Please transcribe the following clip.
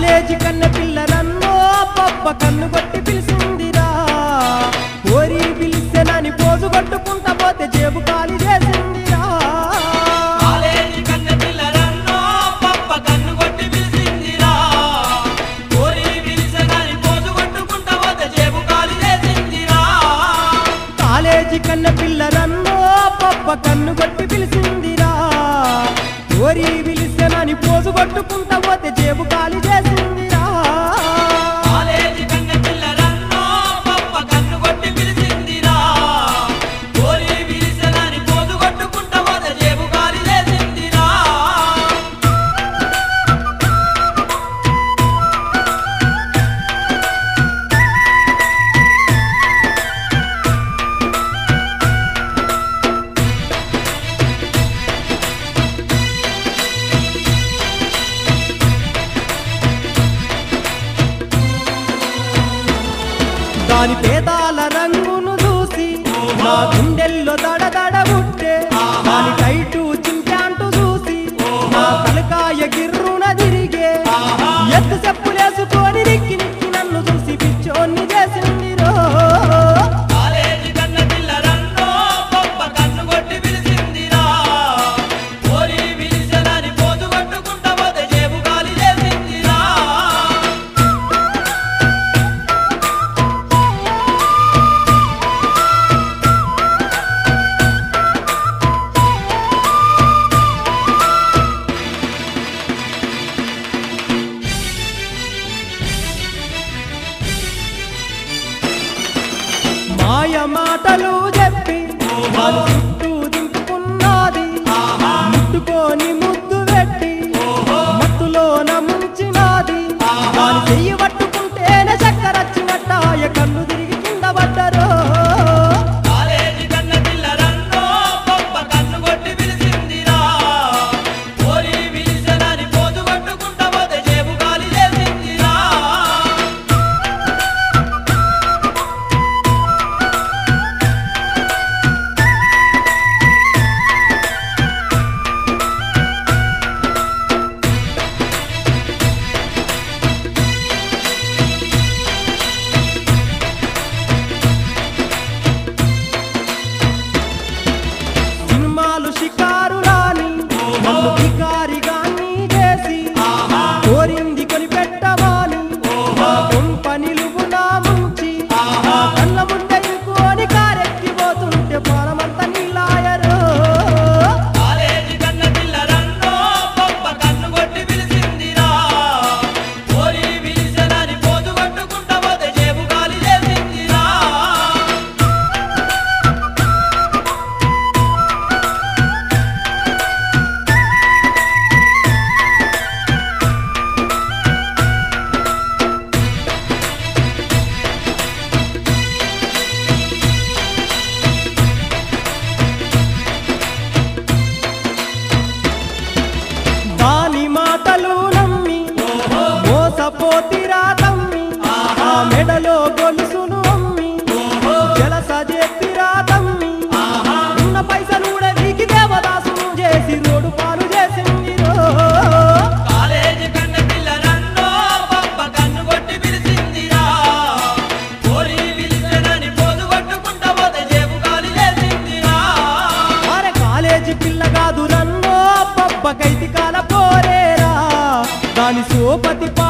college కన్న పిల్లరన్నో పప్ప కన్ను కొట్టి పిలిచిందిరా కోరి పిలిస్తేనని పోజు కొట్టుకుంటా పోతే జేబు ఖాళీ చేసిందిరా కాలేజీ కన్నె పిల్లరన్నో పప్ప కన్ను కొట్టి పిలిచిందిరా కోరి పిలిచగాని పోజు కొట్టుకుంటా పోతే జేబు ఖాళీ చేసిందిరా కాలేజీ కన్న పిల్లరన్నో పప్ప కన్ను కొట్టి పిలిచిందిరా కోరి పిలిస్తేనని పోజు కొట్టుకుంటా పోతే జేబు ఖాళీ చేసిందిరా కాలేజీ కన్నె పిల్లరన్నో పప్ప కన్ను కొట్టి పిలిచిందిరా కోరి పిలిచగాని పోజు కొట్టుకుంటా పోతే జేబు ఖాళీ చేసిందిరా దాని పేదాల రంగును చూసి నా గుండెల్లో దడదడ పుట్టే దాని టైటు చింపాంటు చూసి నా తలకాయ గిర్రున తిరిగే ఎత్తు చెప్పులేసుకొని నిక్కి నిక్కి నన్ను చూసి పిచ్చోన్ని చేసింది రో కాలేజీ కన్నె పిల్లరన్నో పప్ప కన్ను కొట్టి పిలిచిందిరా కోరి పిలిచగాని పోజు కొట్టుకుంటా పోతే జేబు ఖాళీ చేసిందిరా మాయ మాటలు చెప్పి వాళ్ళు చుట్టూ దింపుకున్నది ముట్టుకొని ముద్దు పెట్టి మత్తులోన ముంచినది దాని చెయ్యి పట్టుకుంటేనే చక్కరచ్చినట్టాయ కన్ను తిరిగి కింద పడ్డరో కాలేజీ కన్నె పిల్లరన్నో పప్ప కన్ను కొట్టి పిలిచిందిరా కోరి పిలిచగాని పోజు కొట్టుకుంటా పోతే జేబు ఖాళీ చేసిందిరా సినిమాలు షికారులాని నన్ను బికారిగాన్ని చేసి కోరింది కొని పెట్టవాని నా కొంపని నా ముంచి నా కళ్ళ ముందే ఇంకోని కారెక్కిపోతుంటే పాలమంతా నీలాయరో కాలేజీ కన్నె పిల్లరన్నో పప్ప కన్ను కొట్టి పిలిచిందిరా కోరి పిలిచగాని పోజు కొట్టుకుంటా పోతే జేబు ఖాళీ చేసిందిరా దాని మాటలు నమ్మి మోసపోతిరా తమ్మి ఆ మెడలో గొలుసును అమ్మి జలస చెప్పిరా తమ్మి ఉన్న పైసలు కూడా వీకి దేవదాసును చేసి రోడ్డు పాలు చేసింది రో కాలేజీ కన్నె పిల్లరన్నో పప్ప కన్ను కొట్టి పిలిచిందిరా కోరి పిలిచగాని పోజు కొట్టుకుంటా పోతే జేబు ఖాళీ చేసిందిరా అరే కాలేజీ పిల్ల కాదు నన్నో పబ్బకైతి కాల పోరేరా దాని సోపతి పా